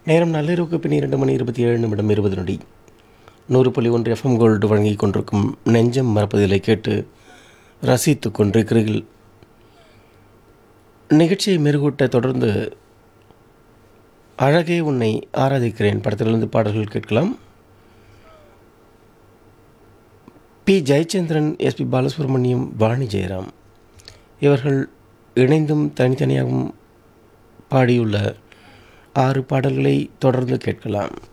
நேரம் நள்ளிரவுக்கு பின் இரண்டு மணி இருபத்தி ஏழு நிமிடம் இருபது நொடி நூறு புள்ளி ஒன்று எஃப்எம் கோல்டு வழங்கிக் கொண்டிருக்கும் நெஞ்சம் மறப்பதிலை கேட்டு ரசித்து கொண்டிருக்கிறீர்கள் நிகழ்ச்சியை மெருகூட்ட தொடர்ந்து அழகே உன்னை ஆராதிக்கிறேன் படத்திலிருந்து பாடல்கள் கேட்கலாம் பி ஜெயச்சந்திரன் எஸ்பி பாலசுப்ரமணியம் வாணி ஜெயராம் இவர்கள் இணைந்தும் தனித்தனியாகவும் பாடியுள்ள ஆறு பாடல்களை தொடர்ந்து கேட்கலாம்